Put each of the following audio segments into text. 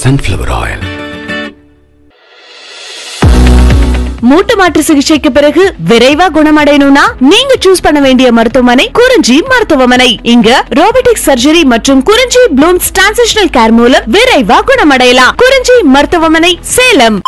sunflower oil. மூட்டு மாற்று சிகிச்சைக்கு பிறகு விரைவா குணமடையணும்னா நீங்க சூஸ் பண்ண வேண்டிய மருத்துவமனை குறிஞ்சி மருத்துவமனை இங்க ரோபோட்டிக் சர்ஜரி மற்றும் குறிஞ்சி ப்ளூம்ஸ் டிரான்சிஷனல் கேர் மூலம் விரைவா குணமடையலாம் குறிஞ்சி மருத்துவமனை சேலம்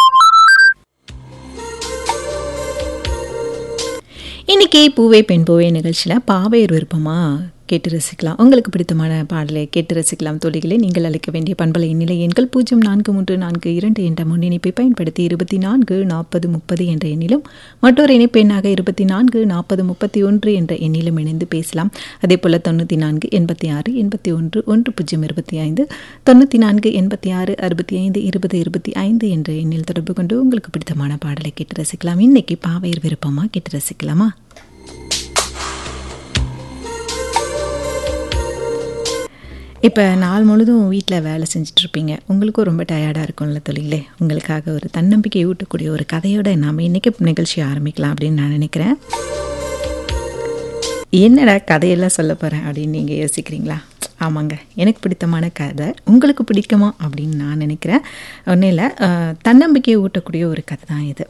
இன்னைக்கு பூவே பெண் பூவே நிகழ்ச்சியில் பாவையர் விருப்பமாக கேட்டு ரசிக்கலாம் உங்களுக்கு பிடித்தமான பாடலை கேட்டு ரசிக்கலாம் தொழில்களை நீங்கள் அளிக்க வேண்டிய பண்பலை நிலை எண்கள் பூஜ்ஜியம் நான்கு மூன்று நான்கு இரண்டு என்ற முன்னிணைப்பை பயன்படுத்தி இருபத்தி நான்கு நாற்பது முப்பது என்ற எண்ணிலும் மற்றொரு இணைப்பு எண்ணாக இருபத்தி நான்கு நாற்பது முப்பத்தி ஒன்று என்ற எண்ணிலும் இணைந்து பேசலாம் அதே போல் தொண்ணூற்றி நான்கு எண்பத்தி ஆறு எண்பத்தி ஒன்று ஒன்று பூஜ்ஜியம் இருபத்தி ஐந்து தொண்ணூற்றி நான்கு எண்பத்தி ஆறு அறுபத்தி ஐந்து இருபது இருபத்தி ஐந்து என்ற எண்ணில் தொடர்பு கொண்டு உங்களுக்கு பிடித்தமான பாடலை கேட்டு ரசிக்கலாம் இன்னைக்கு பாவையர் விருப்பமாக கேட்டு ரசிக்கலாமா இப்போ நாள் முழுதும் வீட்டில் வேலை செஞ்சிட்ருப்பீங்க உங்களுக்கும் ரொம்ப டயர்டாக இருக்கும்ல தொழிலே உங்களுக்காக ஒரு தன்னம்பிக்கை ஊட்டக்கூடிய ஒரு கதையோட நாம் இன்றைக்கி நிகழ்ச்சி ஆரம்பிக்கலாம் அப்படின்னு நான் நினைக்கிறேன் என்னடா கதையெல்லாம் சொல்ல போகிறேன் அப்படின்னு நீங்கள் யோசிக்கிறீங்களா ஆமாங்க எனக்கு பிடித்தமான கதை உங்களுக்கு பிடிக்குமா அப்படின்னு நான் நினைக்கிறேன் ஒன்றும் இல்லை அஹ், தன்னம்பிக்கையை ஊட்டக்கூடிய ஒரு கதை தான் இது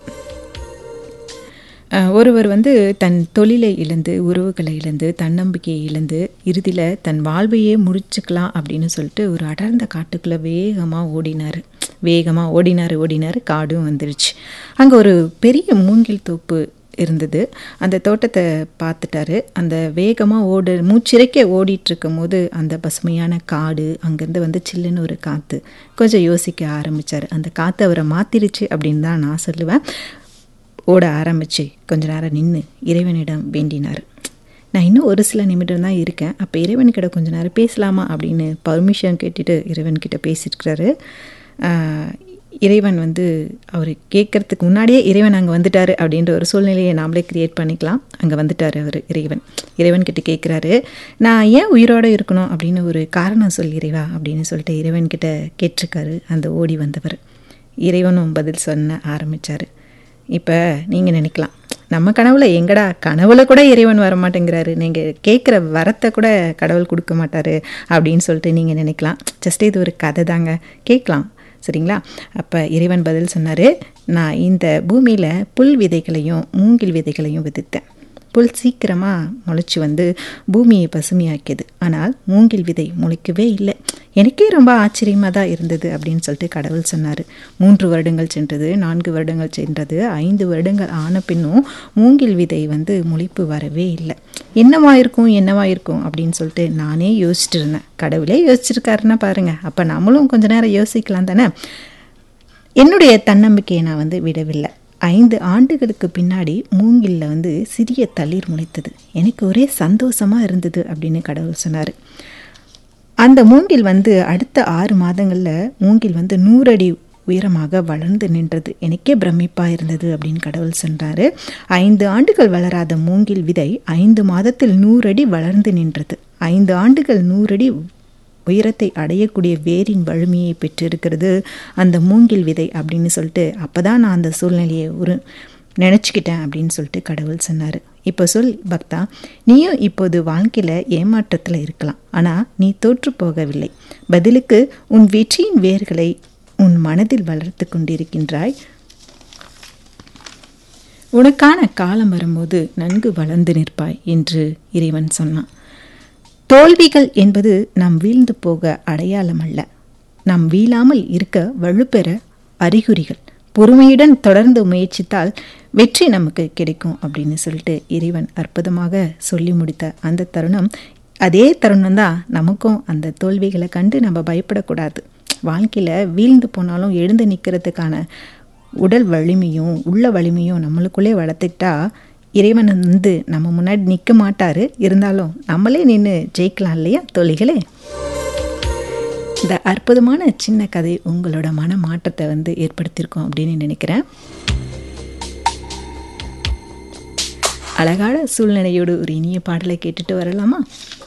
அஹ், ஒருவர் வந்து தன் தொழிலை இழந்து உறவுகளை இழந்து தன்னம்பிக்கையை இழந்து இறுதியில் தன் வாழ்வையே முடிச்சுக்கலாம் அப்படின்னு சொல்லிட்டு ஒரு அடர்ந்த காட்டுக்குள்ளே வேகமாக ஓடினார் வேகமாக ஓடினார் ஓடினார் காடும் வந்துருச்சு அங்கே ஒரு பெரிய மூங்கில் தோப்பு இருந்தது அந்த தோட்டத்தை பார்த்துட்டாரு அந்த வேகமாக ஓடு மூச்சிறைக்க ஓடிட்டு இருக்கும் போது அந்த பசுமையான காடு அங்கேருந்து வந்து சில்லுன்னு ஒரு காற்று கொஞ்சம் யோசிக்க ஆரம்பித்தார் அந்த காற்று அவரை மாற்றிருச்சு அப்படின்னு தான் நான் சொல்லுவேன் ஓட ஆரம்பிச்சு கொஞ்ச நேரம் நின்று இறைவனிடம் வேண்டினார் நான் இன்னும் ஒரு சில நிமிடம் தான் இருக்கேன் அப்போ இறைவன்கிட்ட கொஞ்ச நேரம் பேசலாமா அப்படின்னு பர்மிஷன் கேட்டுட்டு இறைவன்கிட்ட பேசியிருக்கிறாரு ஆஹ், இறைவன் வந்து அவர் கேட்கறதுக்கு முன்னாடியே இறைவன் அங்கே வந்துட்டாரு அப்படின்ற ஒரு சூழ்நிலையை நாமளே கிரியேட் பண்ணிக்கலாம் அங்கே வந்துட்டார் அவர் இறைவன் இறைவன்கிட்ட கேட்குறாரு நான் ஏன் உயிரோடு இருக்கணும் அப்படின்னு ஒரு காரணம் சொல் இறைவா அப்படின்னு சொல்லிட்டு இறைவன்கிட்ட கேட்டிருக்காரு அந்த ஓடி வந்தவர் இறைவனும் பதில் சொன்ன ஆரம்பித்தார் இப்போ நீங்கள் நினைக்கலாம் நம்ம கனவுல எங்கடா கனவுல கூட இறைவன் வர மாட்டேங்கிறாரு நீங்கள் கேட்குற வரத்தை கூட கடவுள் கொடுக்க மாட்டாரு அப்படின்னு சொல்லிட்டு நீங்கள் நினைக்கலாம் ஜஸ்ட் இது ஒரு கதை தாங்க கேட்கலாம் சரிங்களா அப்போ இறைவன் பதில் சொன்னார் நான் இந்த பூமியில் புல் விதைகளையும் மூங்கில் விதைகளையும் விதைத்தேன் புல் சீக்கிரமாக முளைச்சி வந்து பூமியை பசுமையாக்கியது ஆனால் மூங்கில் விதை முளைக்கவே இல்லை எனக்கே ரொம்ப ஆச்சரியமாக தான் இருந்தது அப்படின்னு சொல்லிட்டு கடவுள் சொன்னார் மூன்று வருடங்கள் சென்றது நான்கு வருடங்கள் சென்றது ஐந்து வருடங்கள் ஆன பின்னும் மூங்கில் விதை வந்து முளைப்பு வரவே இல்லை என்னவா இருக்கும் என்னவா இருக்கும் அப்படின்னு சொல்லிட்டு நானே யோசிச்சுட்டு இருந்தேன் கடவுளே யோசிச்சிருக்காருன்னா பாருங்க அப்போ நம்மளும் கொஞ்ச நேரம் யோசிக்கலாம் தானே என்னுடைய தன்னம்பிக்கையை நான் வந்து விடவில்லை ஐந்து ஆண்டுகளுக்கு பின்னாடி மூங்கில்ல வந்து சிறிய தளிர் முளைத்தது எனக்கு ஒரே சந்தோஷமாக இருந்தது அப்படின்னு கடவுள் சொன்னார் அந்த மூங்கில் வந்து அடுத்த ஆறு மாதங்களில் மூங்கில் வந்து நூறடி உயரமாக வளர்ந்து நின்றது எனக்கே பிரமிப்பாக இருந்தது அப்படின்னு கடவுள் சொன்னார் ஐந்து ஆண்டுகள் வளராத மூங்கில் விதை ஐந்து மாதத்தில் நூறடி வளர்ந்து நின்றது ஐந்து ஆண்டுகள் நூறடி உயரத்தை அடையக்கூடிய வேரின் வலிமையை பெற்றிருக்கிறது அந்த மூங்கில் விதை அப்படின்னு சொல்லிட்டு அப்போ தான் நான் அந்த சூழ்நிலையை ஒரு நினச்சிக்கிட்டேன் அப்படின்னு சொல்லிட்டு கடவுள் சொன்னார் இப்போ சொல் பக்தா நீயும் இப்போது வாழ்க்கையில் ஏமாற்றத்தில் இருக்கலாம் ஆனால் நீ தோற்று போகவில்லை பதிலுக்கு உன் வெற்றியின் வேர்களை உன் மனதில் வளர்த்து கொண்டிருக்கின்றாய் உனக்கான காலம் வரும்போது நன்கு வளர்ந்து நிற்பாய் என்று இறைவன் சொன்னான் தோல்விகள் என்பது நாம் வீழ்ந்து போக அடையாளம் அல்ல நாம் வீழாமல் இருக்க வலுப்பெற அறிகுறிகள் பொறுமையுடன் தொடர்ந்து முயற்சித்தால் வெற்றி நமக்கு கிடைக்கும் அப்படின்னு சொல்லிட்டு இறைவன் அற்புதமாக சொல்லி முடித்த அந்த தருணம் அதே தருணம் தான் நமக்கும் அந்த தோல்விகளை கண்டு நம்ம பயப்படக்கூடாது வாழ்க்கையில் வீழ்ந்து போனாலும் எழுந்து நிற்கிறதுக்கான உடல் வலிமையும் உள்ள வலிமையும் நம்மளுக்குள்ளே வளர்த்துக்கிட்டா இறைவன் வந்து நம்ம முன்னாடி நிற்க மாட்டார் இருந்தாலும் நம்மளே நின்று ஜெயிக்கலாம் இல்லையா தோழிகளே இந்த அற்புதமான சின்ன கதை உங்களோட மன மாற்றத்தை வந்து ஏற்படுத்தியிருக்கோம் அப்படின்னு நினைக்கிறேன் அழகான சூழ்நிலையோடு ஒரு இனிய பாடலை கேட்டுட்டு வரலாமா